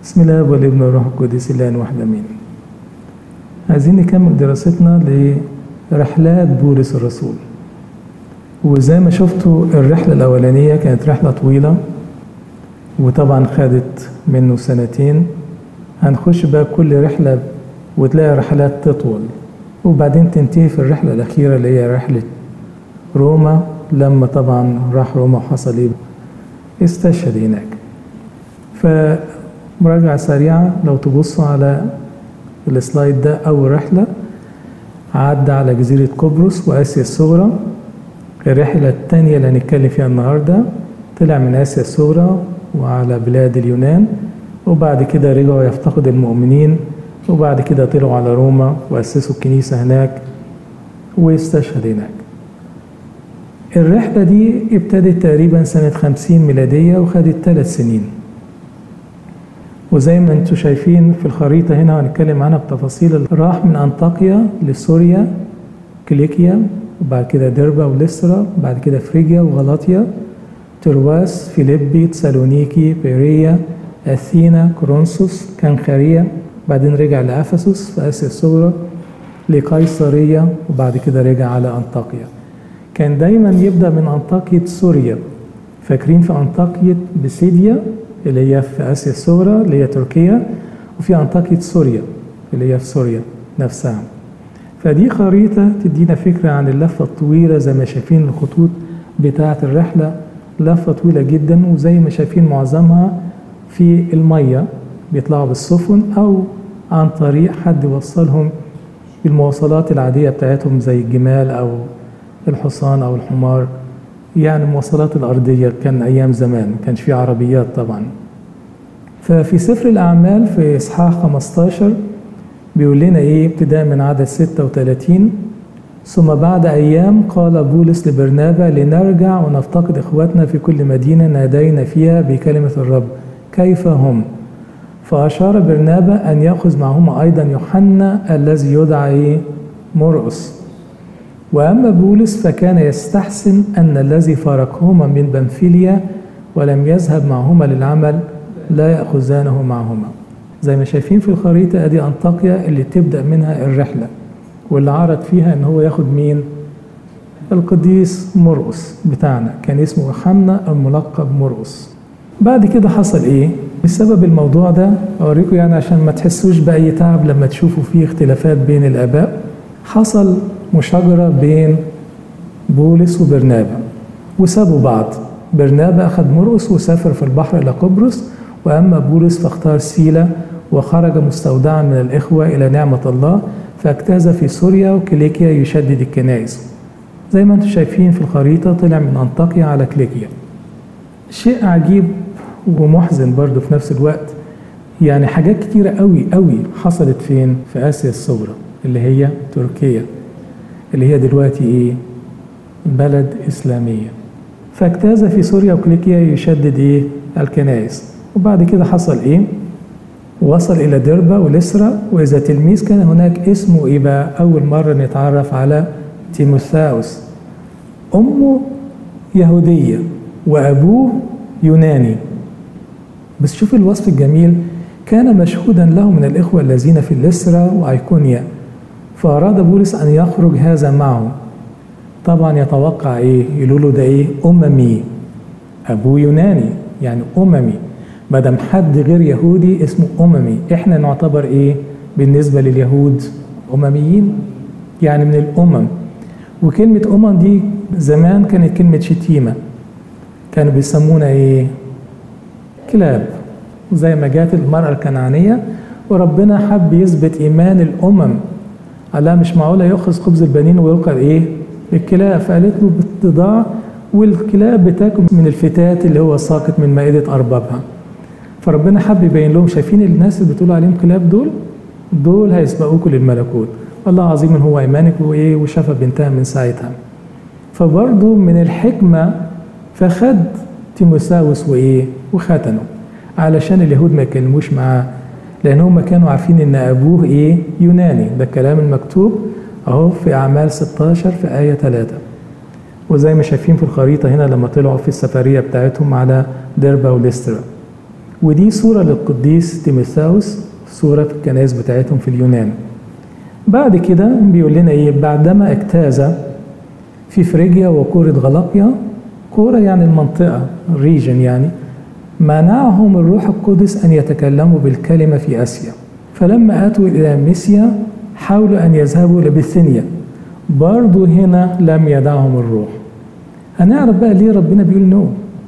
بسم الله والابن والروح القدس الله واحد امين عايزين نكمل دراستنا لرحلات بولس الرسول وزي ما شفتوا الرحلة الأولانية كانت رحلة طويلة وطبعا خدت منه سنتين هنخش بقى كل رحلة وتلاقي رحلات تطول وبعدين تنتهي في الرحلة الأخيرة اللي هي رحلة روما لما طبعا راح روما وحصل ايه استشهد هناك فمراجعة سريعة لو تبصوا على السلايد ده أول رحلة عدى على جزيرة قبرص وآسيا الصغرى الرحلة الثانية اللي هنتكلم فيها النهاردة طلع من آسيا الصغرى وعلى بلاد اليونان وبعد كده رجعوا يفتقد المؤمنين وبعد كده طلعوا على روما وأسسوا الكنيسة هناك واستشهد هناك الرحلة دي ابتدت تقريبا سنة خمسين ميلادية وخدت ثلاث سنين وزي ما انتم شايفين في الخريطة هنا هنتكلم عنها بتفاصيل راح من أنطاكيا لسوريا كليكيا وبعد كده دربا وليسترا بعد كده فريجيا وغلاطيا ترواس فيليبي تسالونيكي بيريا أثينا كورنثوس كنخاريا بعدين رجع لأفسس في آسيا الصغرى لقيصرية وبعد كده رجع على أنطاكيا كان دايما يبدأ من أنطاكية سوريا فاكرين في أنطاكية بسيديا اللي هي في آسيا الصغرى اللي هي تركيا وفي أنطاكية سوريا اللي هي في سوريا نفسها فدي خريطة تدينا فكرة عن اللفة الطويلة زي ما شايفين الخطوط بتاعة الرحلة لفة طويلة جدا وزي ما شايفين معظمها في المية بيطلعوا بالسفن أو عن طريق حد يوصلهم بالمواصلات العادية بتاعتهم زي الجمال أو الحصان أو الحمار يعني المواصلات الأرضية كان أيام زمان ما كانش في عربيات طبعا ففي سفر الأعمال في إصحاح 15 بيقول لنا إيه ابتداء من عدد 36 ثم بعد أيام قال بولس لبرنابا لنرجع ونفتقد إخواتنا في كل مدينة نادينا فيها بكلمة الرب كيف هم فأشار برنابا أن يأخذ معهما أيضا يوحنا الذي يدعى إيه مرقس وأما بولس فكان يستحسن أن الذي فارقهما من بنفيليا ولم يذهب معهما للعمل لا يأخذانه معهما زي ما شايفين في الخريطة أدي أنطاكيا اللي تبدأ منها الرحلة واللي عرض فيها أن هو ياخد مين القديس مرقس بتاعنا كان اسمه يوحنا الملقب مرقس بعد كده حصل ايه بسبب الموضوع ده اوريكم يعني عشان ما تحسوش باي تعب لما تشوفوا فيه اختلافات بين الاباء حصل مشاجرة بين بولس وبرنابا وسابوا بعض برنابا أخذ مرقس وسافر في البحر إلى قبرص وأما بولس فاختار سيلا وخرج مستودعا من الإخوة إلى نعمة الله فاجتاز في سوريا وكليكيا يشدد الكنائس زي ما انتم شايفين في الخريطة طلع من أنطاكيا على كليكيا شيء عجيب ومحزن برضه في نفس الوقت يعني حاجات كتيرة قوي قوي حصلت فين في آسيا الصغرى اللي هي تركيا اللي هي دلوقتي ايه بلد إسلامية فاجتاز في سوريا وكليكيا يشدد ايه الكنائس وبعد كده حصل ايه وصل إلى دربة ولسرة وإذا تلميذ كان هناك اسمه إيه بقى أول مرة نتعرف على تيموثاوس أمه يهودية وأبوه يوناني بس شوف الوصف الجميل كان مشهودا له من الإخوة الذين في اللسرة وأيكونيا فأراد بولس أن يخرج هذا معه طبعا يتوقع إيه يقولوا له ده إيه أممي أبوه يوناني يعني أممي ما دام حد غير يهودي اسمه أممي إحنا نعتبر إيه بالنسبة لليهود أمميين يعني من الأمم وكلمة أمم دي زمان كانت كلمة شتيمة كانوا بيسمونا إيه كلاب زي ما جات المرأة الكنعانية وربنا حب يثبت إيمان الأمم قال لها مش معقولة يأخذ خبز البنين ويلقى إيه الكلاب فقالت له بالتضاع والكلاب بتاكل من الفتات اللي هو ساقط من مائدة أربابها فربنا حب يبين لهم شايفين الناس اللي بتقولوا عليهم كلاب دول دول هيسبقوكوا للملكوت والله عظيم هو ايمانك وايه وشفى بنتها من ساعتها فبرضه من الحكمه فخد تيموساوس وايه وختنه علشان اليهود ما يتكلموش معاه لان هم كانوا عارفين ان ابوه ايه يوناني ده الكلام المكتوب اهو في اعمال 16 في ايه 3 وزي ما شايفين في الخريطه هنا لما طلعوا في السفريه بتاعتهم على ديربا وليسترا ودي صورة للقديس تيموثاوس صورة في الكنائس بتاعتهم في اليونان بعد كده بيقول لنا ايه بعدما اجتاز في فريجيا وكورة غلاقيا كورة يعني المنطقة ريجن يعني منعهم الروح القدس أن يتكلموا بالكلمة في آسيا فلما أتوا إلى ميسيا حاولوا أن يذهبوا إلى بثينيا برضو هنا لم يدعهم الروح هنعرف بقى ليه ربنا بيقول نو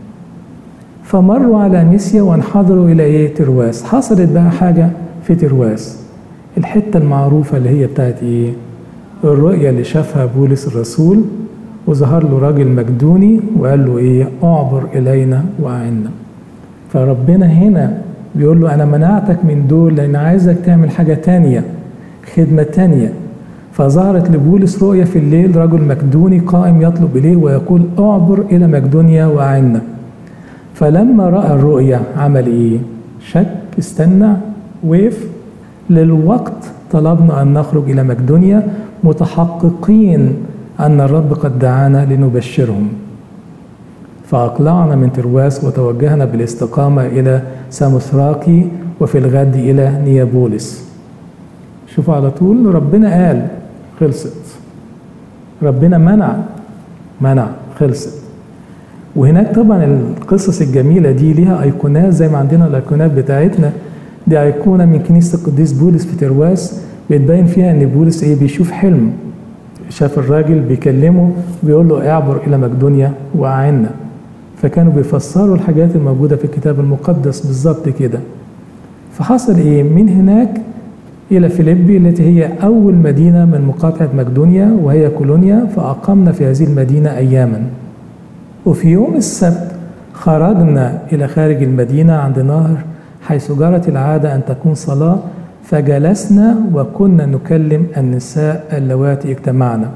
فمروا على ميسيا وانحدروا إلى إيه ترواس حصلت بقى حاجة في ترواس الحتة المعروفة اللي هي بتاعت إيه الرؤية اللي شافها بولس الرسول وظهر له راجل مجدوني وقال له إيه أعبر إلينا وأعنا فربنا هنا بيقول له أنا منعتك من دول لأن عايزك تعمل حاجة تانية خدمة تانية فظهرت لبولس رؤية في الليل رجل مكدوني قائم يطلب إليه ويقول أعبر إلى مكدونيا وأعنا فلما رأى الرؤية عمل إيه؟ شك استنى وقف للوقت طلبنا أن نخرج إلى مكدونيا متحققين أن الرب قد دعانا لنبشرهم فأقلعنا من ترواس وتوجهنا بالاستقامة إلى ساموثراكي وفي الغد إلى نيابولس شوفوا على طول ربنا قال خلصت ربنا منع منع خلصت وهناك طبعا القصص الجميلة دي ليها أيقونات زي ما عندنا الأيقونات بتاعتنا دي أيقونة من كنيسة القديس بولس في ترواس بتبين فيها إن بولس إيه بيشوف حلم شاف الراجل بيكلمه بيقول له اعبر إلى مقدونيا وأعنا فكانوا بيفسروا الحاجات الموجودة في الكتاب المقدس بالظبط كده فحصل إيه من هناك إلى فيليبي التي هي أول مدينة من مقاطعة مقدونيا وهي كولونيا فأقمنا في هذه المدينة أياما وفي يوم السبت خرجنا إلى خارج المدينة عند نهر حيث جرت العادة أن تكون صلاة فجلسنا وكنا نكلم النساء اللواتي اجتمعنا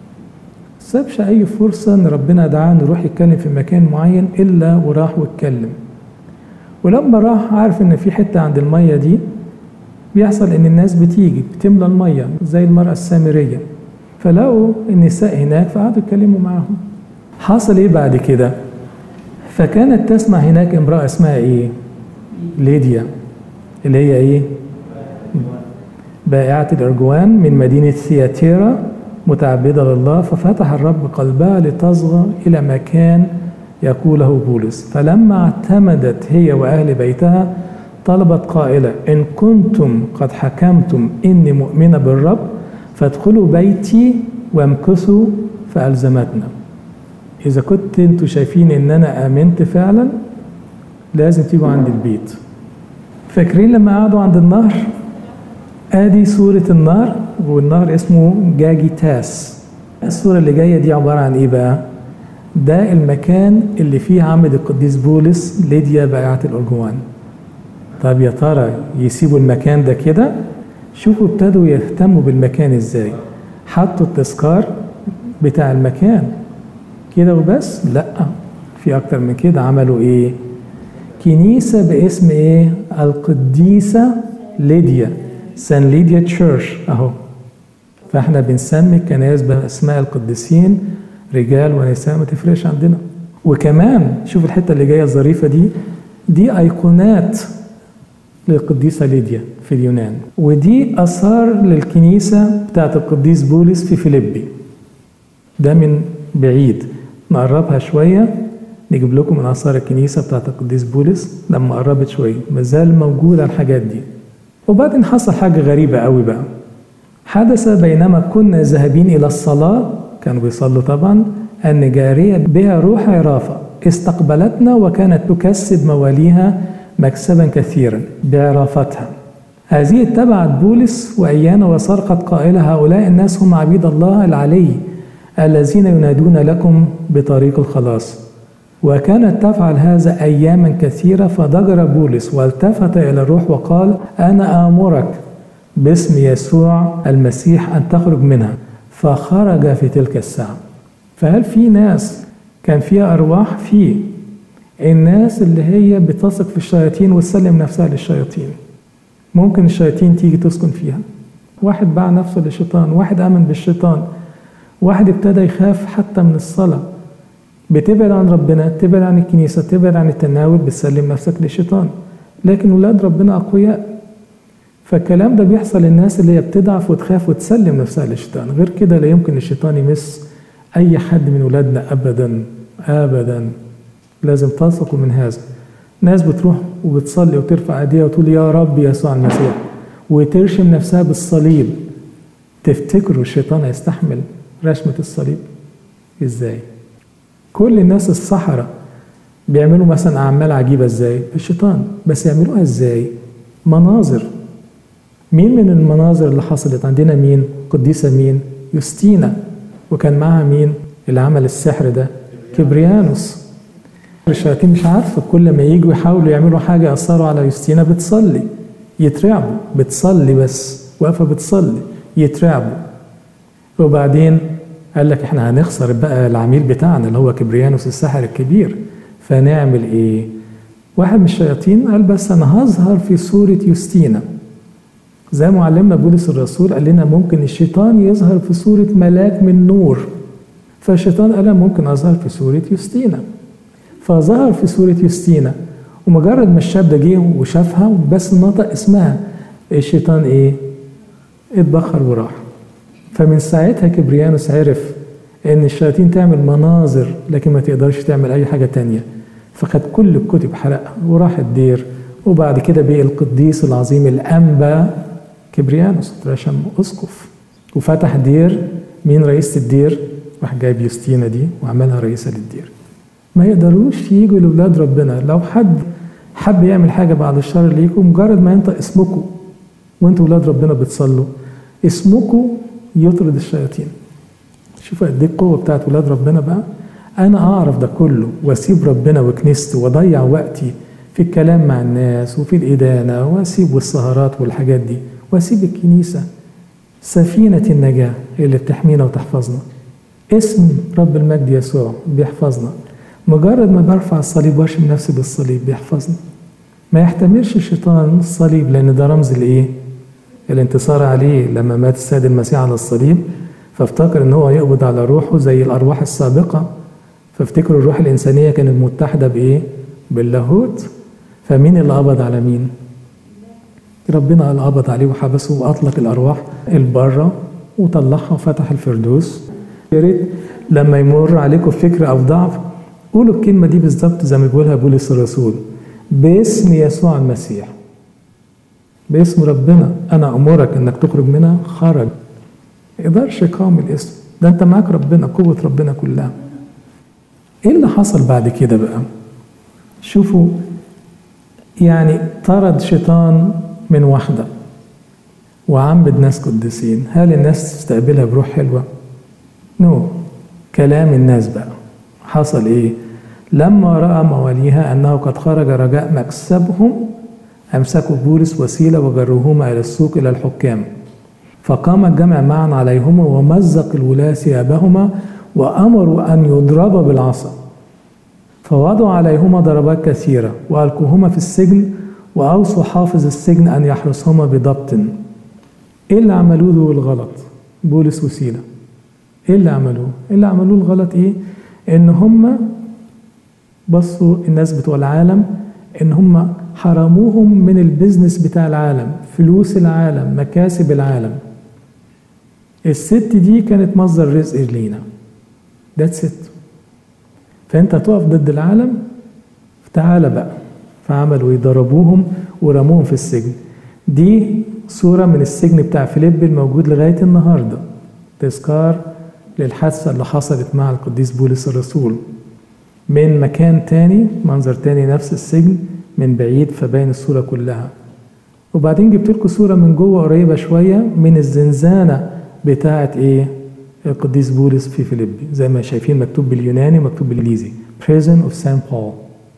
سابش أي فرصة إن ربنا دعاه نروح يتكلم في مكان معين إلا وراح واتكلم ولما راح عارف إن في حتة عند المية دي بيحصل إن الناس بتيجي بتملى المية زي المرأة السامرية فلقوا النساء هناك فقعدوا يتكلموا معاهم حصل إيه بعد كده؟ فكانت تسمع هناك امرأة اسمها إيه؟ ليديا اللي هي إيه؟ بائعة الأرجوان من مدينة ثياتيرا متعبدة لله ففتح الرب قلبها لتصغى إلى مكان يقوله بولس فلما اعتمدت هي وأهل بيتها طلبت قائلة إن كنتم قد حكمتم إني مؤمنة بالرب فادخلوا بيتي وامكثوا فألزمتنا إذا كنت أنتوا شايفين إن أنا آمنت فعلا لازم تيجوا عند البيت فاكرين لما قعدوا عند النهر ادي صورة النهر والنهر اسمه جاجي تاس الصورة اللي جاية دي عبارة عن ايه بقى ده المكان اللي فيه عمد القديس بولس ليديا بائعة الأرجوان طب يا ترى يسيبوا المكان ده كده شوفوا ابتدوا يهتموا بالمكان ازاي حطوا التذكار بتاع المكان كده وبس لا في اكتر من كده عملوا ايه كنيسة باسم ايه القديسة ليديا سان ليديا تشيرش اهو فاحنا بنسمي الكنائس باسماء القديسين رجال ونساء ما تفرقش عندنا وكمان شوف الحته اللي جايه الظريفه دي دي ايقونات للقديسه ليديا في اليونان ودي اثار للكنيسه بتاعت القديس بولس في فيليبي ده من بعيد نقربها شويه نجيب لكم من اثار الكنيسه بتاعت القديس بولس لما قربت شويه مازال موجوده الحاجات دي وبعدين حصل حاجة غريبة قوي بقى حدث بينما كنا ذاهبين إلى الصلاة كانوا بيصلوا طبعا أن جارية بها روح عرافة استقبلتنا وكانت تكسب مواليها مكسبا كثيرا بعرافتها هذه اتبعت بولس وإيانا وسرقت قائلة هؤلاء الناس هم عبيد الله العلي الذين ينادون لكم بطريق الخلاص وكانت تفعل هذا أياما كثيرة فضجر بولس والتفت إلى الروح وقال أنا آمرك باسم يسوع المسيح أن تخرج منها فخرج في تلك الساعة فهل في ناس كان فيها أرواح في الناس اللي هي بتثق في الشياطين وتسلم نفسها للشياطين ممكن الشياطين تيجي تسكن فيها واحد باع نفسه للشيطان واحد آمن بالشيطان واحد ابتدى يخاف حتى من الصلاه بتبعد عن ربنا تبعد عن الكنيسة تبعد عن التناول بتسلم نفسك للشيطان لكن ولاد ربنا أقوياء فالكلام ده بيحصل للناس اللي هي بتضعف وتخاف وتسلم نفسها للشيطان غير كده لا يمكن الشيطان يمس أي حد من ولادنا أبدا أبدا لازم تثقوا من هذا ناس بتروح وبتصلي وترفع ايديها وتقول يا رب يسوع المسيح وترشم نفسها بالصليب تفتكروا الشيطان هيستحمل رشمة الصليب ازاي كل الناس السحرة بيعملوا مثلا أعمال عجيبة ازاي الشيطان بس يعملوها ازاي مناظر مين من المناظر اللي حصلت عندنا مين قديسة مين يوستينا وكان معها مين اللي عمل السحر ده كبريانوس الشياطين مش عارفة كل ما يجوا يحاولوا يعملوا حاجة يأثروا على يوستينا بتصلي يترعبوا بتصلي بس واقفة بتصلي يترعبوا وبعدين قال لك احنا هنخسر بقى العميل بتاعنا اللي هو كبريانوس الساحر الكبير فنعمل ايه واحد من الشياطين قال بس انا هظهر في صورة يوستينا زي معلمنا بولس الرسول قال لنا ممكن الشيطان يظهر في صورة ملاك من نور فالشيطان قال ممكن اظهر في صورة يوستينا فظهر في صورة يوستينا ومجرد ما الشاب ده جه وشافها بس نطق اسمها الشيطان ايه؟ اتبخر وراح فمن ساعتها كبريانوس عرف ان الشياطين تعمل مناظر لكن ما تقدرش تعمل اي حاجة تانية فخد كل الكتب حرقها وراح الدير وبعد كده بقي القديس العظيم الأنبا كبريانوس اترشم أسقف وفتح دير مين رئيسة الدير؟ راح جايب يوستينا دي وعملها رئيسة للدير ما يقدروش يجوا لولاد ربنا لو حد حب يعمل حاجة بعد الشر ليكم مجرد ما ينطق اسمكم وانتوا ولاد ربنا بتصلوا اسمكم يطرد الشياطين شوفوا قد ايه القوة بتاعت ولاد ربنا بقى أنا أعرف ده كله وأسيب ربنا وكنيسته وأضيع وقتي في الكلام مع الناس وفي الإدانة وأسيب والسهرات والحاجات دي وأسيب الكنيسة سفينة النجاة اللي بتحمينا وتحفظنا اسم رب المجد يسوع بيحفظنا مجرد ما برفع الصليب واشم نفسي بالصليب بيحفظني ما يحتملش الشيطان الصليب لان ده رمز الايه الانتصار عليه لما مات السيد المسيح على الصليب فافتكر ان هو يقبض على روحه زي الارواح السابقه فافتكروا الروح الانسانيه كانت متحده بايه باللاهوت فمين اللي قبض على مين ربنا اللي قبض عليه وحبسه واطلق الارواح البره وطلعها وفتح الفردوس يا ريت لما يمر عليكم فكر او ضعف قولوا الكلمة دي بالظبط زي ما بيقولها بولس الرسول باسم يسوع المسيح باسم ربنا أنا أمرك إنك تخرج منها خرج ما يقدرش يقاوم الاسم ده أنت معاك ربنا قوة ربنا كلها إيه اللي حصل بعد كده بقى؟ شوفوا يعني طرد شيطان من واحدة وعمد ناس قديسين هل الناس تستقبلها بروح حلوة؟ نو no. كلام الناس بقى حصل ايه لما راى مواليها انه قد خرج رجاء مكسبهم امسكوا بولس وسيله وجروهما الى السوق الى الحكام فقام الجمع معا عليهما ومزق الولاة ثيابهما وامروا ان يضربا بالعصا فوضعوا عليهما ضربات كثيره والقوهما في السجن واوصوا حافظ السجن ان يحرسهما بضبط ايه اللي عملوه دول الغلط بولس وسيله ايه اللي عملوه ايه اللي عملوه الغلط ايه ان هم بصوا الناس بتوع العالم ان هم حرموهم من البيزنس بتاع العالم فلوس العالم مكاسب العالم الست دي كانت مصدر رزق لينا ذاتس ات فانت تقف ضد العالم تعالى بقى فعملوا يضربوهم ورموهم في السجن دي صورة من السجن بتاع فيليب الموجود لغاية النهاردة تذكار للحادثة اللي حصلت مع القديس بولس الرسول من مكان تاني منظر تاني نفس السجن من بعيد فباين الصورة كلها وبعدين جبت لكم صورة من جوه قريبة شوية من الزنزانة بتاعة ايه القديس بولس في فيليبي زي ما شايفين مكتوب باليوناني ومكتوب بالانجليزي prison of St. Paul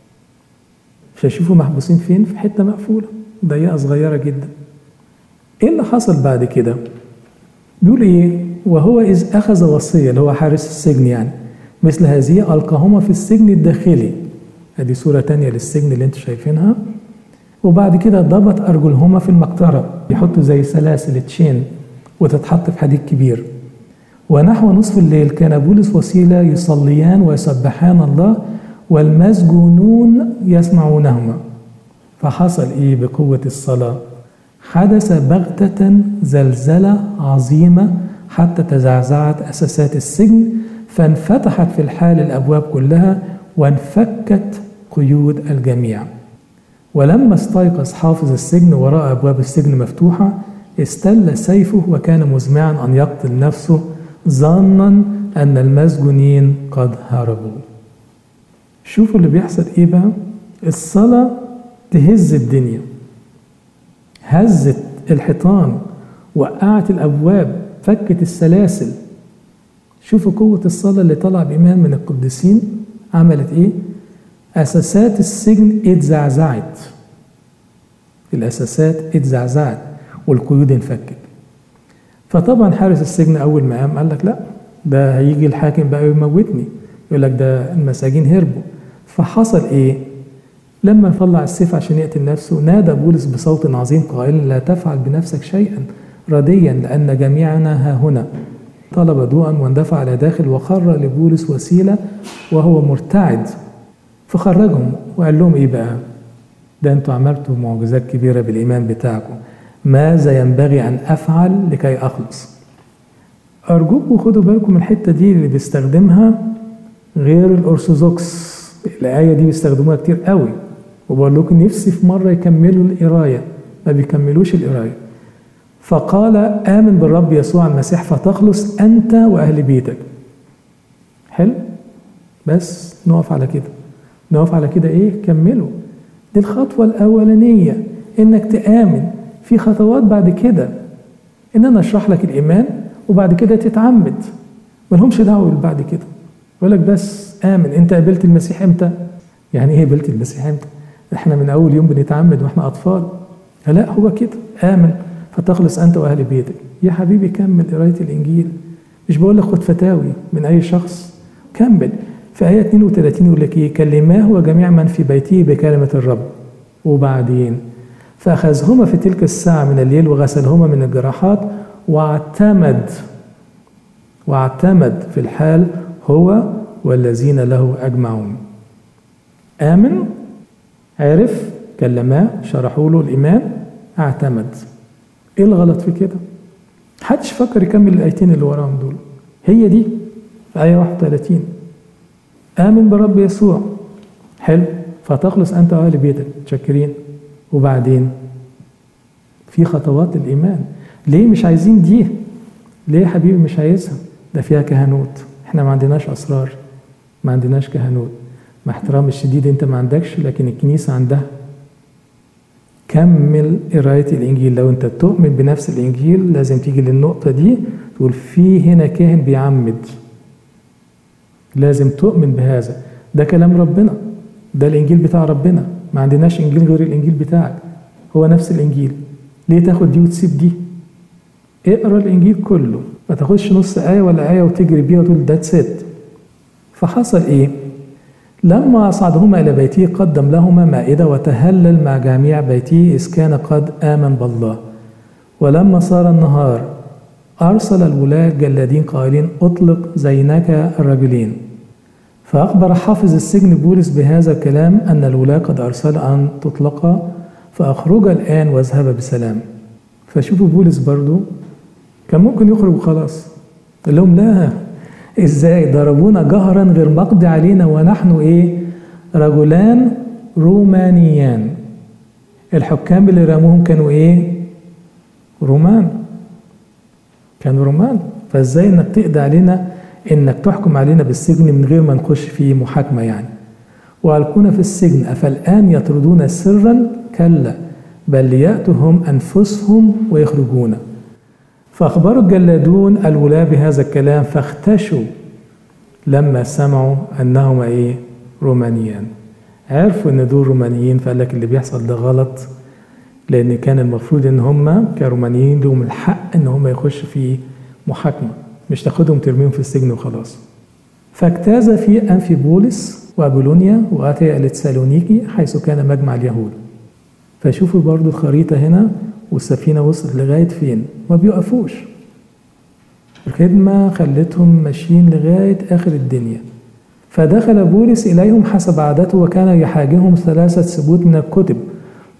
مش هيشوفوا محبوسين فين في حتة مقفولة ضيقة صغيرة جدا ايه اللي حصل بعد كده بيقول ايه وهو إذ أخذ وصية اللي هو حارس السجن يعني مثل هذه ألقاهما في السجن الداخلي ادي صورة تانية للسجن اللي انتوا شايفينها وبعد كده ضبط أرجلهما في المقطرة يحطوا زي سلاسل تشين وتتحط في حديد كبير ونحو نصف الليل كان بولس وسيلة يصليان ويسبحان الله والمسجونون يسمعونهما فحصل إيه بقوة الصلاة حدث بغتة زلزلة عظيمة حتى تزعزعت أساسات السجن فانفتحت في الحال الأبواب كلها وانفكت قيود الجميع ولما استيقظ حافظ السجن ورأى أبواب السجن مفتوحة استل سيفه وكان مزمعا أن يقتل نفسه ظانا أن المسجونين قد هربوا شوفوا اللي بيحصل إيه بقى الصلاة تهز الدنيا هزت الحيطان وقعت الأبواب فكت السلاسل شوفوا قوة الصلاة اللي طلع بإيمان من القديسين عملت إيه؟ أساسات السجن اتزعزعت الأساسات اتزعزعت والقيود انفكت فطبعا حارس السجن أول ما قام قال لك لا ده هيجي الحاكم بقى يموتني يقول لك ده المساجين هربوا فحصل إيه؟ لما طلع السيف عشان يقتل نفسه نادى بولس بصوت عظيم قائلا لا تفعل بنفسك شيئا رديا لأن جميعنا ها هنا طلب ضوءا واندفع على داخل وخر لبولس وسيلة وهو مرتعد فخرجهم وقال لهم ايه بقى ده انتوا عملتوا معجزات كبيرة بالإيمان بتاعكم ماذا ينبغي أن أفعل لكي أخلص أرجوكم خدوا بالكم من الحتة دي اللي بيستخدمها غير الأرثوذكس الآية دي بيستخدموها كتير قوي وبقول لكم نفسي في مرة يكملوا القراية ما بيكملوش القراية فقال آمن بالرب يسوع المسيح فتخلص أنت وأهل بيتك حلو بس نقف على كده نقف على كده إيه كملوا دي الخطوة الأولانية إنك تآمن في خطوات بعد كده إن أنا أشرح لك الإيمان وبعد كده تتعمد ملهمش دعوة بعد كده يقول لك بس آمن أنت قابلت المسيح إمتى؟ يعني إيه قابلت المسيح إمتى؟ إحنا من أول يوم بنتعمد وإحنا أطفال لا هو كده آمن فتخلص أنت وأهل بيتك يا حبيبي كمل قراية الإنجيل مش بقول لك خد فتاوي من أي شخص كمل في آية 32 يقول لك إيه كلماه وجميع من في بيته بكلمة الرب وبعدين فأخذهما في تلك الساعة من الليل وغسلهما من الجراحات واعتمد واعتمد في الحال هو والذين له أجمعون آمن عرف كلماه شرحوا له الإيمان اعتمد ايه الغلط في كده محدش فكر يكمل الايتين اللي وراهم دول هي دي آية 31 آمن برب يسوع حلو فتخلص أنت وأهل بيتك متشكرين وبعدين في خطوات الإيمان ليه مش عايزين دي ليه يا حبيبي مش عايزها ده فيها كهنوت احنا ما عندناش أسرار ما عندناش كهنوت مع احترام الشديد انت ما عندكش لكن الكنيسة عندها كمل قراية الإنجيل لو أنت تؤمن بنفس الإنجيل لازم تيجي للنقطة دي تقول في هنا كاهن بيعمد لازم تؤمن بهذا ده كلام ربنا ده الإنجيل بتاع ربنا ما عندناش إنجيل غير الإنجيل بتاعك هو نفس الإنجيل ليه تاخد دي وتسيب دي اقرا الإنجيل كله ما تاخدش نص آية ولا آية وتجري بيها وتقول ده ست فحصل إيه لما أصعدهما إلى بيته قدم لهما مائدة وتهلل مع جميع بيته إذ كان قد آمن بالله ولما صار النهار أرسل الولاة الجلادين قائلين أطلق زينك الرجلين فأخبر حافظ السجن بولس بهذا الكلام أن الولاة قد أرسل أن تطلق فأخرج الآن واذهب بسلام فشوفوا بولس برضو كان ممكن يخرج وخلاص قال لهم لا ازاي ضربونا جهرا غير مقضي علينا ونحن ايه رجلان رومانيان الحكام اللي رموهم كانوا ايه رومان كانوا رومان فازاي انك تقضي علينا انك تحكم علينا بالسجن من غير ما نخش في محاكمه يعني والقونا في السجن افالان يطردون سرا كلا بل لياتوا هم انفسهم ويخرجونا فأخبر الجلادون الولاة بهذا الكلام فاختشوا لما سمعوا أنهما إيه رومانيان عرفوا إن دول رومانيين فقال لك اللي بيحصل ده غلط لأن كان المفروض إن هم كرومانيين لهم الحق إن هم يخشوا في محاكمة مش تاخدهم ترميهم في السجن وخلاص فاجتاز في أنف بولس وأبولونيا وأتي إلى تسالونيكي حيث كان مجمع اليهود فشوفوا برضو الخريطة هنا والسفينة وصلت لغاية فين ما بيقفوش الخدمة خلتهم ماشيين لغاية آخر الدنيا فدخل بولس إليهم حسب عادته وكان يحاجهم ثلاثة سبوت من الكتب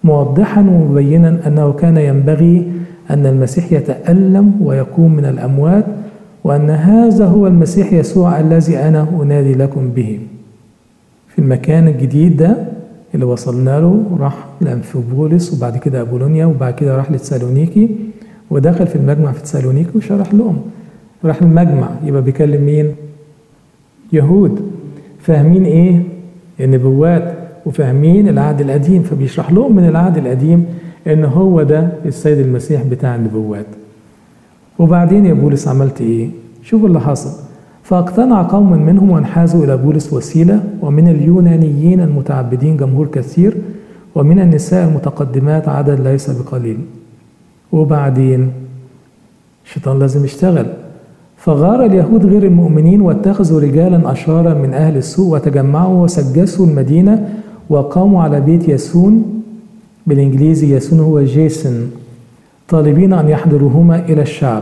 موضحا ومبينا أنه كان ينبغي أن المسيح يتألم ويقوم من الأموات وأن هذا هو المسيح يسوع الذي أنا أنادي لكم به في المكان الجديد ده اللي وصلنا له راح لأنفيبولس وبعد كده أبولونيا وبعد كده راح لتسالونيكي ودخل في المجمع في تسالونيكي وشرح لهم راح المجمع يبقى بيكلم مين؟ يهود فاهمين ايه؟ النبوات وفاهمين العهد القديم فبيشرح لهم من العهد القديم ان هو ده السيد المسيح بتاع النبوات وبعدين يا بولس عملت ايه؟ شوفوا اللي حصل فاقتنع قوم منهم وانحازوا الى بولس وسيله ومن اليونانيين المتعبدين جمهور كثير ومن النساء المتقدمات عدد ليس بقليل وبعدين الشيطان لازم يشتغل فغار اليهود غير المؤمنين واتخذوا رجالا أشرارا من أهل السوء وتجمعوا وسجسوا المدينة وقاموا على بيت ياسون بالإنجليزي ياسون هو جيسون طالبين أن يحضروهما إلى الشعب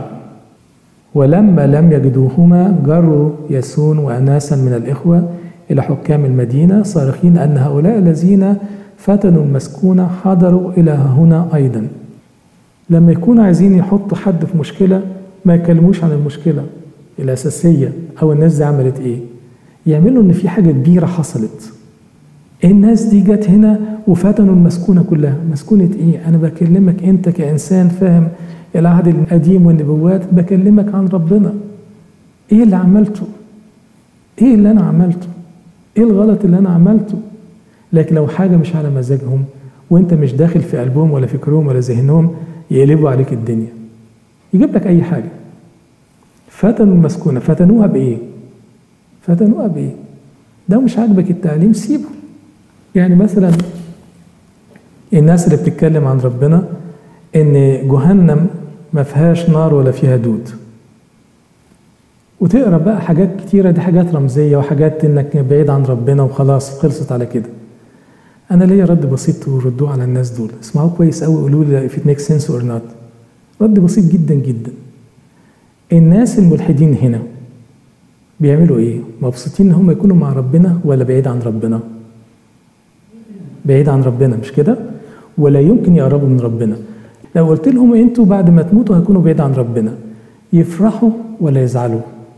ولما لم يجدوهما جروا ياسون وأناسا من الإخوة إلى حكام المدينة صارخين أن هؤلاء الذين فتنوا المسكونة حضروا إلى هنا أيضا لما يكونوا عايزين يحطوا حد في مشكلة ما يتكلموش عن المشكلة الأساسية أو الناس دي عملت إيه يعملوا إن في حاجة كبيرة حصلت الناس دي جت هنا وفتنوا المسكونة كلها مسكونة إيه أنا بكلمك أنت كإنسان فاهم العهد القديم والنبوات بكلمك عن ربنا إيه اللي عملته إيه اللي أنا عملته إيه الغلط اللي أنا عملته لكن لو حاجة مش على مزاجهم وانت مش داخل في قلبهم ولا فكرهم ولا ذهنهم يقلبوا عليك الدنيا يجيب لك اي حاجه فتنوا المسكونه فتنوها بايه فتنوها بايه ده مش عاجبك التعليم سيبه يعني مثلا الناس اللي بتتكلم عن ربنا ان جهنم ما فيهاش نار ولا فيها دود وتقرا بقى حاجات كتيره دي حاجات رمزيه وحاجات انك بعيد عن ربنا وخلاص خلصت على كده انا ليا رد بسيط وردوه على الناس دول اسمعوه كويس قوي قولوا لي if it makes sense or not رد بسيط جدا جدا الناس الملحدين هنا بيعملوا ايه مبسوطين ان هم يكونوا مع ربنا ولا بعيد عن ربنا بعيد عن ربنا مش كده ولا يمكن يقربوا من ربنا لو قلت لهم انتوا بعد ما تموتوا هيكونوا بعيد عن ربنا يفرحوا ولا يزعلوا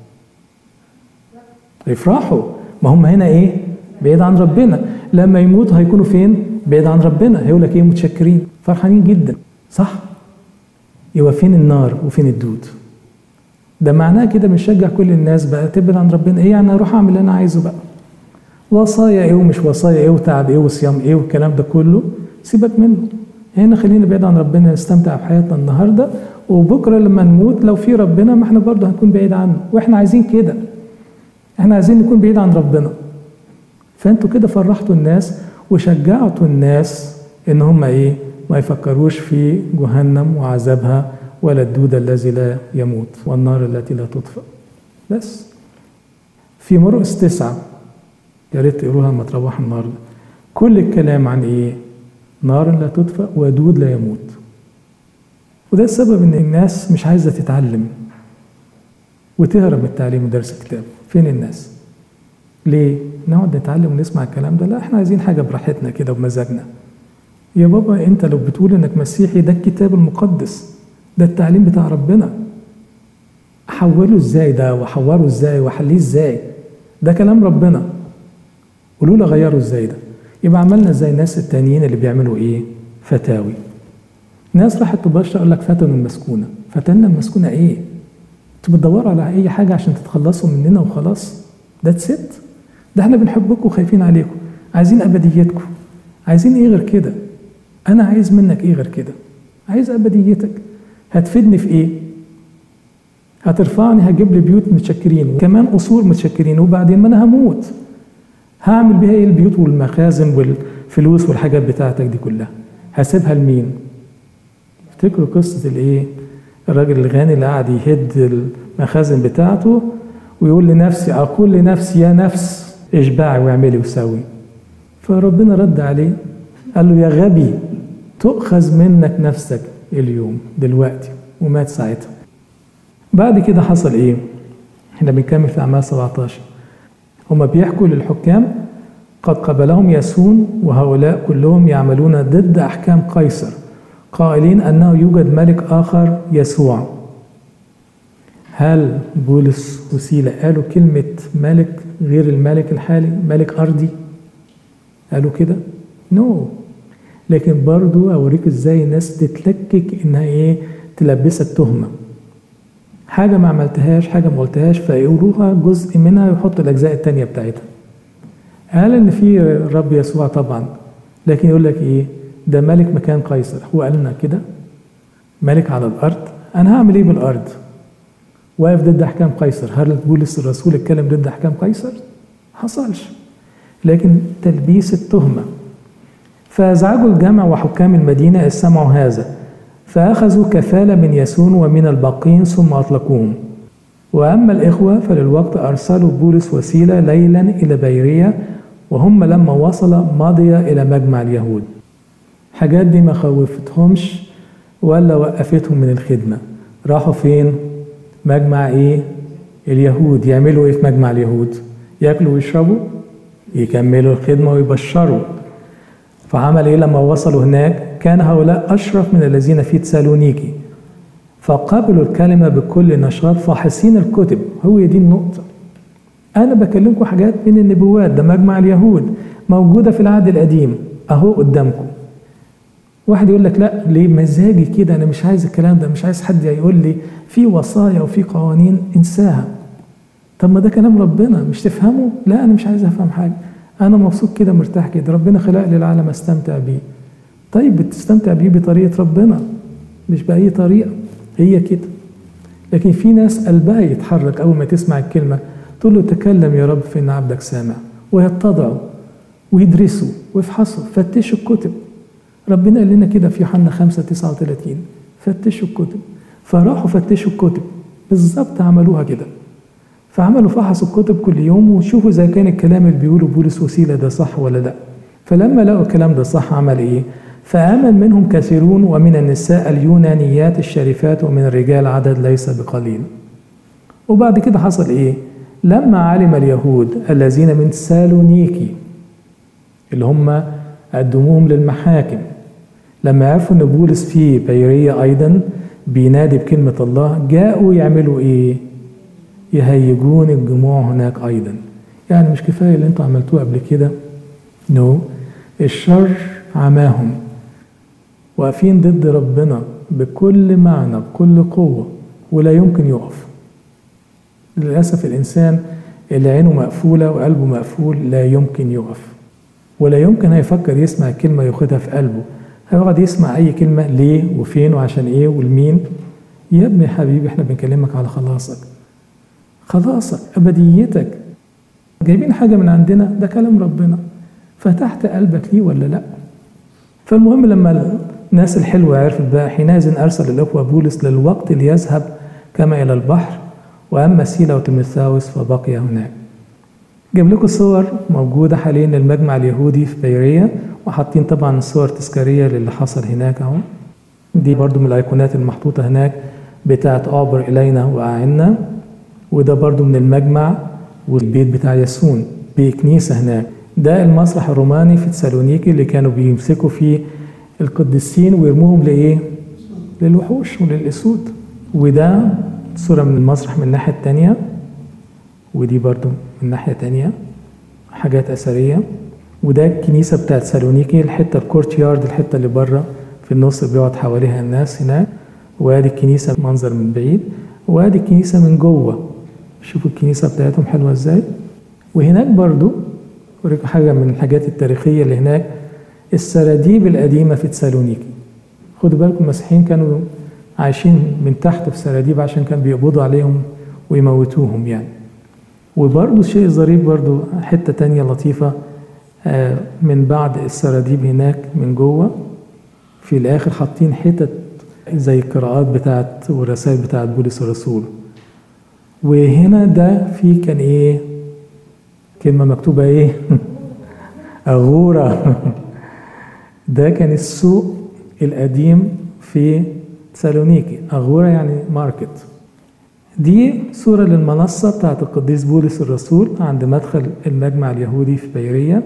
يفرحوا ما هم هنا ايه بعيد عن ربنا لما يموتوا هيكونوا فين بعيد عن ربنا هيقول لك ايه متشكرين فرحانين جدا صح يبقى فين النار وفين الدود ده معناه كده بنشجع كل الناس بقى تبعد عن ربنا ايه يعني اروح اعمل اللي انا عايزه بقى وصايا ايه ومش وصايا ايه وتعب ايه وصيام ايه والكلام ده كله سيبك منه هنا خلينا بعيد عن ربنا نستمتع بحياتنا النهارده وبكره لما نموت لو في ربنا ما احنا برضه هنكون بعيد عنه واحنا عايزين كده احنا عايزين نكون بعيد عن ربنا فانتوا كده فرحتوا الناس وشجعتوا الناس ان هم ايه ما يفكروش في جهنم وعذابها ولا الدود الذي لا يموت والنار التي لا تطفأ بس في مرقس تسعة يا ريت تقروها لما تروحوا النهارده كل الكلام عن ايه؟ نار لا تطفأ ودود لا يموت وده السبب ان الناس مش عايزه تتعلم وتهرب من التعليم ودرس الكتاب فين الناس؟ ليه؟ نقعد نتعلم ونسمع الكلام ده لا احنا عايزين حاجه براحتنا كده بمزاجنا يا بابا انت لو بتقول انك مسيحي ده الكتاب المقدس ده التعليم بتاع ربنا احوله ازاي ده واحوره ازاي واحليه ازاي ده كلام ربنا قولوا لي غيره ازاي ده يبقى عملنا زي الناس التانيين اللي بيعملوا ايه فتاوي ناس راحت تبشر قال لك فتنوا المسكونه فتنا المسكونه ايه انتوا بتدوروا على اي حاجه عشان تتخلصوا مننا وخلاص ده ست ده احنا بنحبكم وخايفين عليكم عايزين ابديتكم عايزين ايه غير كده انا عايز منك ايه غير كده عايز ابديتك هتفيدني في ايه هترفعني هجيب لي بيوت متشكرين وكمان قصور متشكرين وبعدين ما انا هموت هعمل بيها ايه البيوت والمخازن والفلوس والحاجات بتاعتك دي كلها هسيبها لمين افتكروا قصة الايه الراجل الغني اللي قاعد يهد المخازن بتاعته ويقول لنفسي اقول لنفسي يا نفس اشبعي واعملي وسوي فربنا رد عليه قال له يا غبي تؤخذ منك نفسك اليوم دلوقتي ومات ساعتها بعد كده حصل ايه احنا بنكمل في اعمال 17 هما بيحكوا للحكام قد قبلهم ياسون وهؤلاء كلهم يعملون ضد أحكام قيصر قائلين أنه يوجد ملك آخر يسوع هل بولس وسيلة قالوا كلمة ملك غير الملك الحالي ملك أرضي قالوا كده نو no. لكن برضو أوريك إزاي الناس تتلكك إنها إيه تلبسك تهمة حاجة ما عملتهاش حاجة ما قلتهاش فيقولوها جزء منها ويحطوا الأجزاء التانية بتاعتها قال إن في رب يسوع طبعا لكن يقول لك إيه ده ملك مكان قيصر هو قال لنا كده ملك على الأرض أنا هعمل إيه بالأرض واقف ضد أحكام قيصر هل بولس الرسول اتكلم ضد أحكام قيصر حصلش لكن تلبيس التهمة فأزعجوا الجمع وحكام المدينة إذ سمعوا هذا فأخذوا كفالة من ياسون ومن الباقين ثم أطلقوهم وأما الإخوة فللوقت أرسلوا بولس وسيلة ليلا إلى بيرية وهم لما وصل مضي إلى مجمع اليهود حاجات دي ما خوفتهمش ولا وقفتهم من الخدمة راحوا فين مجمع إيه اليهود يعملوا إيه في مجمع اليهود ياكلوا ويشربوا يكملوا الخدمة ويبشروا فعمل إيه لما وصلوا هناك كان هؤلاء أشرف من الذين في تسالونيكي فقبلوا الكلمة بكل نشاط فاحصين الكتب هو دي النقطة أنا بكلمكم حاجات من النبوات ده مجمع اليهود موجودة في العهد القديم أهو قدامكم واحد يقول لك لا ليه مزاجي كده أنا مش عايز الكلام ده مش عايز حد يقول لي في وصايا وفي قوانين انساها طب ما ده كلام ربنا مش تفهمه لا أنا مش عايز أفهم حاجة أنا مبسوط كده مرتاح كده ربنا خلق لي العالم أستمتع بيه طيب بتستمتع بيه بطريقة ربنا مش بأي طريقة هي كده لكن في ناس قلبها يتحرك أول ما تسمع الكلمة تقول له تكلم يا رب فإن عبدك سامع ويتضعوا ويدرسوا ويفحصوا فتشوا الكتب ربنا قال لنا كده في يوحنا 5 39 فتشوا الكتب فراحوا فتشوا الكتب بالظبط عملوها كده فعملوا فحصوا الكتب كل يوم وشوفوا اذا كان الكلام اللي بيقوله بولس وسيله ده صح ولا لا فلما لقوا الكلام ده صح عمل ايه فآمن منهم كثيرون ومن النساء اليونانيات الشريفات ومن الرجال عدد ليس بقليل وبعد كده حصل ايه لما علم اليهود الذين من سالونيكي اللي هم قدموهم للمحاكم لما عرفوا ان بولس في بيرية ايضا بينادي بكلمة الله جاءوا يعملوا ايه يهيجون الجموع هناك ايضا يعني مش كفاية اللي انتوا عملتوه قبل كده نو no. الشر عماهم واقفين ضد ربنا بكل معنى بكل قوة ولا يمكن يقف للأسف الإنسان اللي عينه مقفولة وقلبه مقفول لا يمكن يقف ولا يمكن هيفكر يسمع كلمة ياخدها في قلبه هيقعد يسمع أي كلمة ليه وفين وعشان إيه والمين يا ابني حبيبي احنا بنكلمك على خلاصك خلاصك أبديتك جايبين حاجة من عندنا ده كلام ربنا فتحت قلبك ليه ولا لأ فالمهم لما الناس الحلوة عرفت بقى حينئذ أرسل الأخوة بولس للوقت ليذهب كما إلى البحر وأما سيلا وتيموثاوس فبقي هناك جاب لكم صور موجودة حاليا للمجمع اليهودي في بيرية وحاطين طبعا صور تذكارية للي حصل هناك اهو دي برضو من الأيقونات المحطوطة هناك بتاعت أعبر إلينا وأعنا وده برضو من المجمع والبيت بتاع ياسون بكنيسة هناك ده المسرح الروماني في تسالونيكي اللي كانوا بيمسكوا فيه القديسين ويرموهم لإيه؟ للوحوش وللأسود وده صورة من المسرح من الناحية التانية ودي برضو من ناحية تانية حاجات أثرية وده الكنيسة بتاعت سالونيكي الحتة الكورت يارد الحتة اللي بره في النص بيقعد حواليها الناس هناك وادي الكنيسة منظر من بعيد وادي الكنيسة من جوه شوفوا الكنيسة بتاعتهم حلوة ازاي وهناك برضو أوريكم حاجة من الحاجات التاريخية اللي هناك السراديب القديمة في تسالونيكي خدوا بالكم المسيحيين كانوا عايشين من تحت في سراديب عشان كان بيقبضوا عليهم ويموتوهم يعني وبرضه الشيء الظريف برضه حتة تانية لطيفة من بعد السراديب هناك من جوه في الآخر حاطين حتت زي القراءات بتاعت والرسائل بتاعت بولس الرسول وهنا ده في كان ايه كلمة مكتوبة ايه أغورة ده كان السوق القديم في سالونيكي أغورة يعني ماركت دي صورة للمنصة بتاعت القديس بولس الرسول عند مدخل المجمع اليهودي في بيرية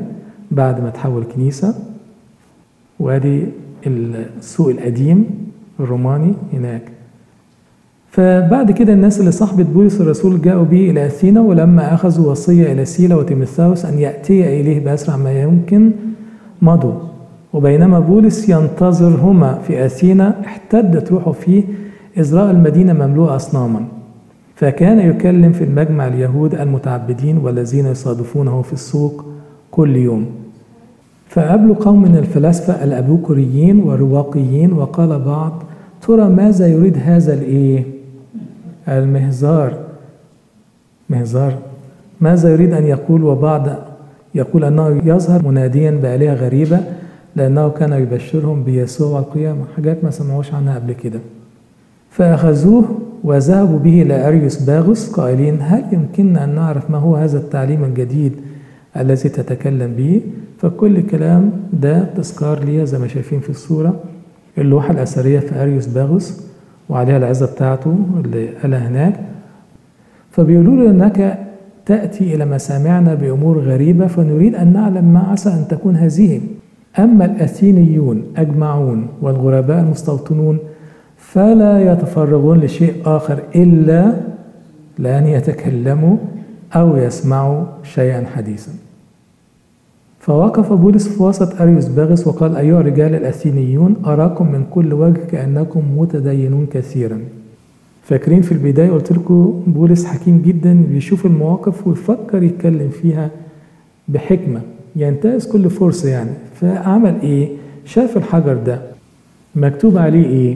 بعد ما تحول كنيسة وادي السوق القديم الروماني هناك فبعد كده الناس اللي صاحبت بولس الرسول جاءوا به إلى أثينا ولما أخذوا وصية إلى سيلا وتيموثاوس أن يأتي إليه بأسرع ما يمكن مضوا وبينما بولس ينتظرهما في أثينا احتدت روحه فيه إذ رأى المدينة مملوءة أصناما فكان يكلم في المجمع اليهود المتعبدين والذين يصادفونه في السوق كل يوم فقابلوا قوم من الفلاسفة الأبوكوريين والرواقيين وقال بعض ترى ماذا يريد هذا الإيه؟ المهزار مهزار ماذا يريد أن يقول وبعض يقول أنه يظهر مناديا بآلهة غريبة لأنه كان يبشرهم بيسوع والقيامة حاجات ما سمعوش عنها قبل كده فأخذوه وذهبوا به إلى أريوس باغوس قائلين هل يمكننا أن نعرف ما هو هذا التعليم الجديد الذي تتكلم به فكل كلام ده تذكار ليا زي ما شايفين في الصورة اللوحة الأثرية في أريوس باغوس وعليها العزة بتاعته اللي قالها هناك فبيقولوا له أنك تأتي إلى مسامعنا بأمور غريبة فنريد أن نعلم ما عسى أن تكون هذه أما الأثينيون أجمعون والغرباء المستوطنون فلا يتفرغون لشيء آخر إلا لأن يتكلموا أو يسمعوا شيئا حديثا فوقف بولس في وسط أريوس باغس وقال أيها الرجال الأثينيون أراكم من كل وجه كأنكم متدينون كثيرا فاكرين في البداية قلت لكم بولس حكيم جدا بيشوف المواقف ويفكر يتكلم فيها بحكمة ينتهز كل فرصة يعني فعمل إيه شاف الحجر ده مكتوب عليه إيه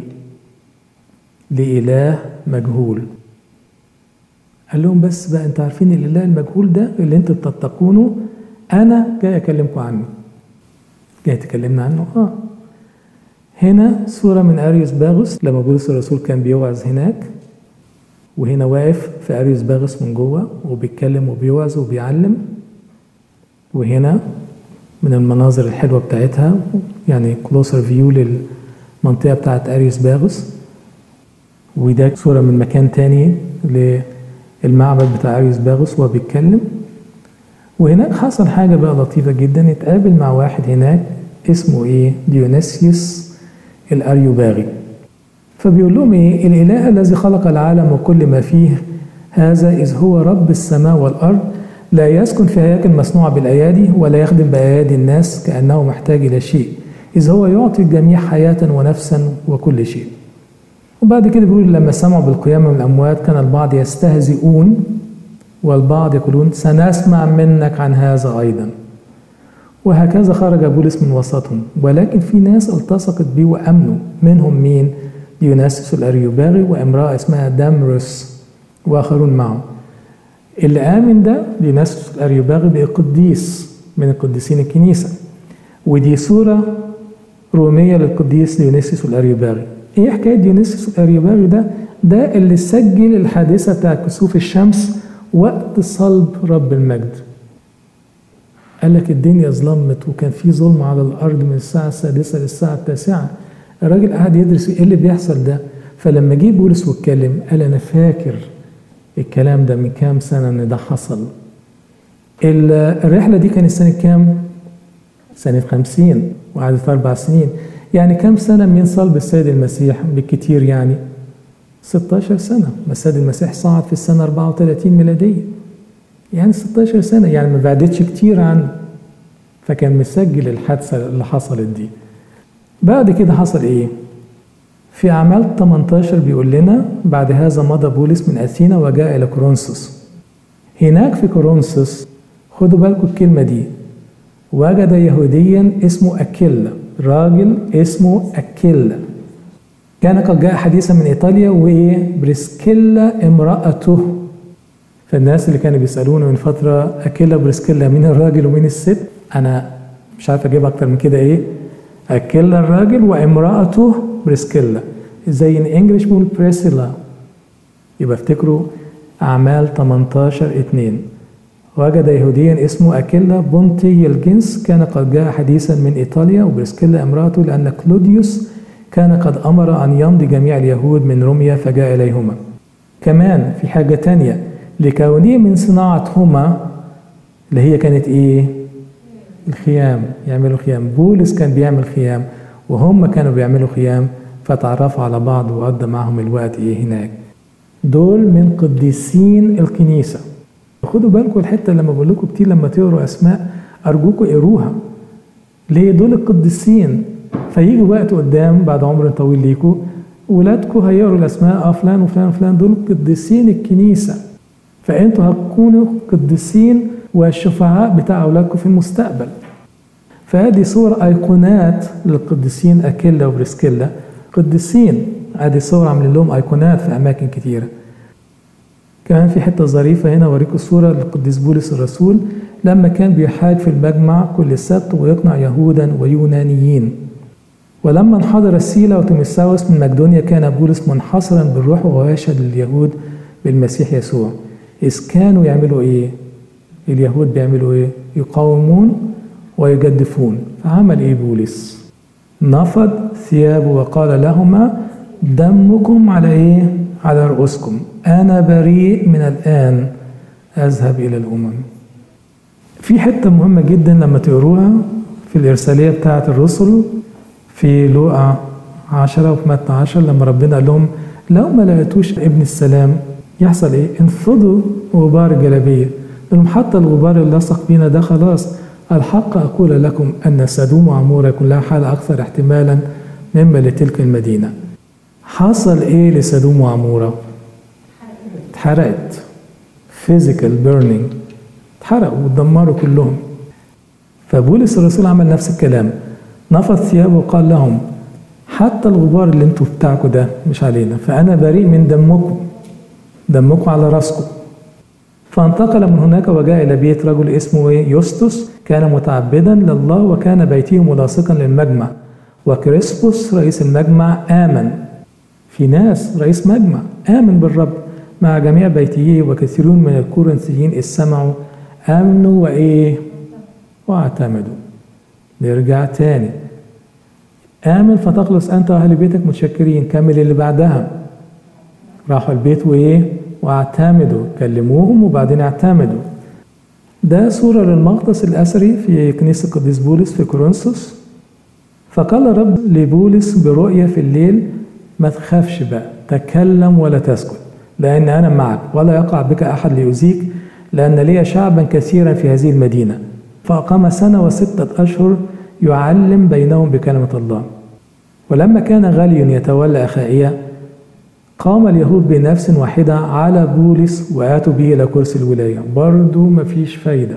لإله مجهول قال لهم بس بقى انتوا عارفين الاله المجهول ده اللي انتوا بتتقونه انا جاي اكلمكم عنه جاي تكلمنا عنه اه هنا صورة من أريوس باغوس لما بولس الرسول كان بيوعظ هناك وهنا واقف في أريوس باغوس من جوه وبيتكلم وبيوعظ وبيعلم وهنا من المناظر الحلوة بتاعتها يعني كلوسر فيو للمنطقة بتاعت أريوس باغوس وده صورة من مكان تاني للمعبد بتاع أريوس باغوس وهو بيتكلم وهناك حصل حاجة بقى لطيفة جدا اتقابل مع واحد هناك اسمه ايه ديونيسيوس الأريوباغي فبيقول لهم ايه الإله الذي خلق العالم وكل ما فيه هذا إذ هو رب السماء والأرض لا يسكن في هياكل مصنوعة بالأيادي ولا يخدم بأيادي الناس كأنه محتاج إلى شيء إذ هو يعطي الجميع حياة ونفسا وكل شيء وبعد كده بيقول لما سمعوا بالقيامة من الأموات كان البعض يستهزئون والبعض يقولون سنسمع منك عن هذا أيضا وهكذا خرج بولس من وسطهم ولكن في ناس التصقت به وأمنوا منهم مين ديوناسيوس الأريوباغي وامرأة اسمها دامروس وآخرون معه اللي آمن ده ديوناسيوس الأريوباغي بقى قديس من القديسين الكنيسة ودي صورة رومية للقديس ديونيسيوس الأريوباغي ايه حكاية ديونيسيوس الأريوباغي ده ده اللي سجل الحادثة بتاع كسوف الشمس وقت صلب رب المجد قال لك الدنيا ظلمت وكان في ظلم على الارض من الساعه السادسه للساعه التاسعه الراجل قعد يدرس ايه اللي بيحصل ده فلما جه بولس واتكلم قال انا فاكر الكلام ده من كام سنه ان ده حصل الرحله دي كانت سنه كام سنه خمسين وقعدت اربع سنين يعني كام سنه من صلب السيد المسيح بالكتير يعني 16 سنة السيد المسيح صعد في السنة 34 ميلادية يعني 16 سنة يعني ما بعدتش كتير عنه فكان مسجل الحادثة اللي حصلت دي بعد كده حصل ايه في أعمال 18 بيقول لنا بعد هذا مضى بولس من أثينا وجاء إلى كورنثوس هناك في كورنثوس خدوا بالكم الكلمة دي وجد يهوديا اسمه أكيلا راجل اسمه أكيلا كان قد جاء حديثا من ايطاليا وايه بريسكيلا امراته فالناس اللي كانوا بيسالوني من فتره اكيلا بريسكيلا مين الراجل ومين الست انا مش عارف اجيب اكتر من كده ايه اكيلا الراجل وامراته بريسكيلا زي ان انجلش بيقول بريسيلا يبقى افتكروا اعمال 18 2 وجد يهوديا اسمه أكيلا بونتي الجنس كان قد جاء حديثا من إيطاليا وبريسكيلا امرأته لأن كلوديوس كان قد أمر أن يمضي جميع اليهود من روميا فجاء إليهما كمان في حاجة تانية لكونه من صناعتهما اللي هي كانت إيه الخيام يعملوا خيام بولس كان بيعمل خيام وهم كانوا بيعملوا خيام فتعرفوا على بعض وقضى معهم الوقت ايه هناك دول من قديسين الكنيسة خدوا بالكم الحتة لما بقول لكم كتير لما تقروا أسماء أرجوكم اقروها ليه دول القديسين فيجي وقت قدام بعد عمر طويل ليكم ولادكم هيقروا الأسماء اه فلان وفلان وفلان دول قديسين الكنيسة فأنتوا هتكونوا قديسين والشفعاء بتاع أولادكم في المستقبل فهذه صور أيقونات للقديسين أكيلا وبريسكيلا قديسين هذه صور عاملين لهم أيقونات في أماكن كتيرة كمان في حتة ظريفة هنا أوريكم صورة للقديس بولس الرسول لما كان بيحاج في المجمع كل سبت ويقنع يهودا ويونانيين ولما انحدر السيلة وتيموثاوس من مقدونيا كان بولس منحصرا بالروح وهو يشهد لليهود بالمسيح يسوع إذ كانوا يعملوا إيه؟ اليهود بيعملوا إيه؟ يقاومون ويجدفون فعمل إيه بولس؟ نفض ثيابه وقال لهما دمكم على إيه؟ على رؤوسكم أنا بريء من الآن أذهب إلى الأمم في حتة مهمة جدا لما تقروها في الإرسالية بتاعة الرسل في لوقا عشرة وفي متى عشر لما ربنا قال لهم لو ما لقيتوش ابن السلام يحصل ايه؟ انفضوا غبار الجلابية لهم حتى الغبار اللي لصق بينا ده خلاص الحق أقول لكم أن سدوم وعمورة يكون لها حال أكثر احتمالا مما لتلك المدينة حصل ايه لسدوم وعمورة؟ اتحرقت physical burning اتحرقوا واتدمروا كلهم فبولس الرسول عمل نفس الكلام نفض ثيابه وقال لهم حتى الغبار اللي انتوا بتاعكم ده مش علينا فانا بريء من دمكم دمكم على راسكم فانتقل من هناك وجاء الى بيت رجل اسمه يوستوس كان متعبدا لله وكان بيته ملاصقا للمجمع وكريسبوس رئيس المجمع امن في ناس رئيس مجمع امن بالرب مع جميع بيته وكثيرون من الكورنثيين اذ سمعوا امنوا وايه واعتمدوا نرجع تاني آمن فتخلص أنت وأهل بيتك متشكرين كمل اللي بعدها راحوا البيت وإيه واعتمدوا كلموهم وبعدين اعتمدوا ده صورة للمغطس الأثري في كنيسة القديس بولس في كورنثوس فقال الرب لبولس برؤية في الليل ما تخافش بقى تكلم ولا تسكت لأن أنا معك ولا يقع بك أحد ليؤذيك لأن لي شعبا كثيرا في هذه المدينة فأقام سنة وستة أشهر يعلم بينهم بكلمة الله ولما كان غالي يتولى أخائية قام اليهود بنفس واحدة على بولس وآتوا به إلى كرسي الولاية برضو مفيش فايدة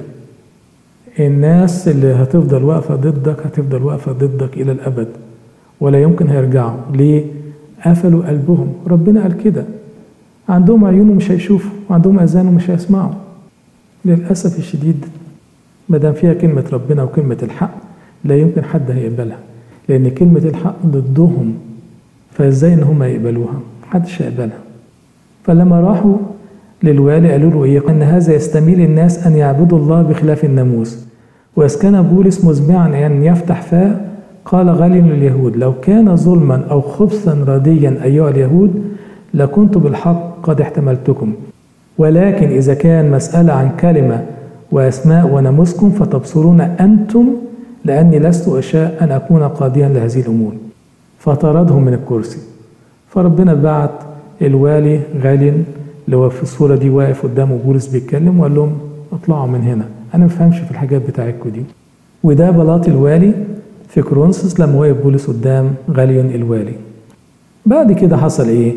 الناس اللي هتفضل واقفة ضدك هتفضل واقفة ضدك إلى الأبد ولا يمكن هيرجعوا ليه؟ قفلوا قلبهم ربنا قال كده عندهم عيون ومش هيشوفوا وعندهم أذان ومش هيسمعوا للأسف الشديد ما دام فيها كلمة ربنا وكلمة الحق لا يمكن حد هيقبلها لأن كلمة الحق ضدهم فإزاي إن هم يقبلوها؟ محدش هيقبلها فلما راحوا للوالي قالوا له إيه؟ إن هذا يستميل الناس أن يعبدوا الله بخلاف الناموس وإذ كان بولس مزمعا أن يفتح فاه قال غالي لليهود لو كان ظلما أو خبثا رديا أيها اليهود لكنت بالحق قد احتملتكم ولكن إذا كان مسألة عن كلمة وأسماء وناموسكم فتبصرون أنتم لأني لست أشاء أن أكون قاضيا لهذه الأمور فطردهم من الكرسي فربنا بعت الوالي غالي اللي هو في الصورة دي واقف قدامه بولس بيتكلم وقال لهم اطلعوا من هنا أنا ما بفهمش في الحاجات بتاعتكم دي وده بلاط الوالي في كرونسوس لما وقف بولس قدام غاليون الوالي بعد كده حصل ايه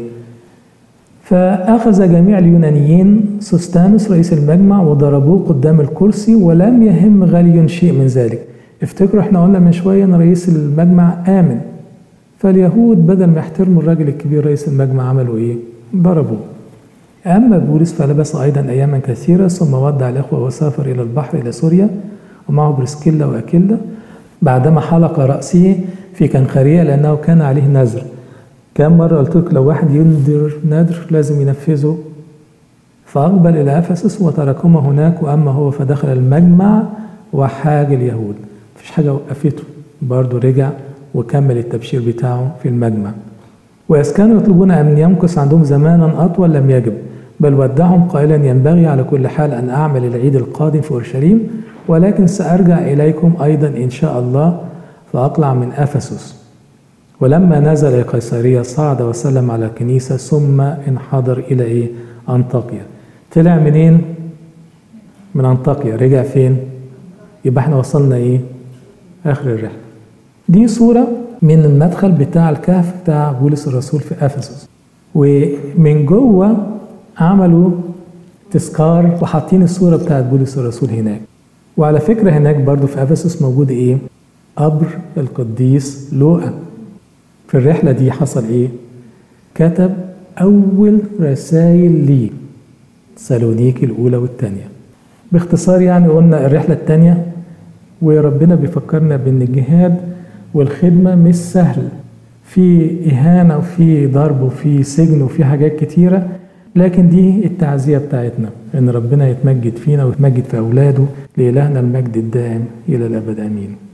فأخذ جميع اليونانيين سوستانوس رئيس المجمع وضربوه قدام الكرسي ولم يهم غاليون شيء من ذلك افتكروا احنا قلنا من شوية ان رئيس المجمع آمن فاليهود بدل ما يحترموا الراجل الكبير رئيس المجمع عملوا ايه ضربوه أما بولس فلبس أيضا أياما كثيرة ثم ودع الإخوة وسافر إلى البحر إلى سوريا ومعه برسكيلا وأكيلا بعدما حلق رأسه في كنخرية لأنه كان عليه نذر كم مرة قلت لك لو واحد ينذر نذر لازم ينفذه فأقبل إلى أفسس وتركهما هناك وأما هو فدخل المجمع وحاج اليهود مفيش حاجة وقفته برضه رجع وكمل التبشير بتاعه في المجمع وإذ كانوا يطلبون أن يمكث عندهم زمانا أطول لم يجب بل ودعهم قائلا ينبغي على كل حال أن أعمل العيد القادم في أورشليم ولكن سأرجع إليكم أيضا إن شاء الله فأقلع من أفسس ولما نزل قيصرية صعد وسلم على الكنيسة ثم انحدر إلى إيه؟ أنطاكيا طلع منين؟ من أنطاكيا رجع فين؟ يبقى احنا وصلنا إيه؟ آخر الرحلة دي صورة من المدخل بتاع الكهف بتاع بولس الرسول في أفسس ومن جوه عملوا تذكار وحاطين الصورة بتاعت بولس الرسول هناك وعلى فكرة هناك برضو في أفسس موجود إيه؟ قبر القديس لوقا في الرحلة دي حصل إيه؟ كتب أول رسائل ليه سالونيكي الأولى والثانية باختصار يعني قلنا الرحلة الثانية وربنا بيفكرنا بأن الجهاد والخدمة مش سهل في إهانة وفي ضرب وفي سجن وفي حاجات كتيرة لكن دي التعزية بتاعتنا إن ربنا يتمجد فينا ويتمجد في أولاده لإلهنا المجد الدائم إلى الأبد آمين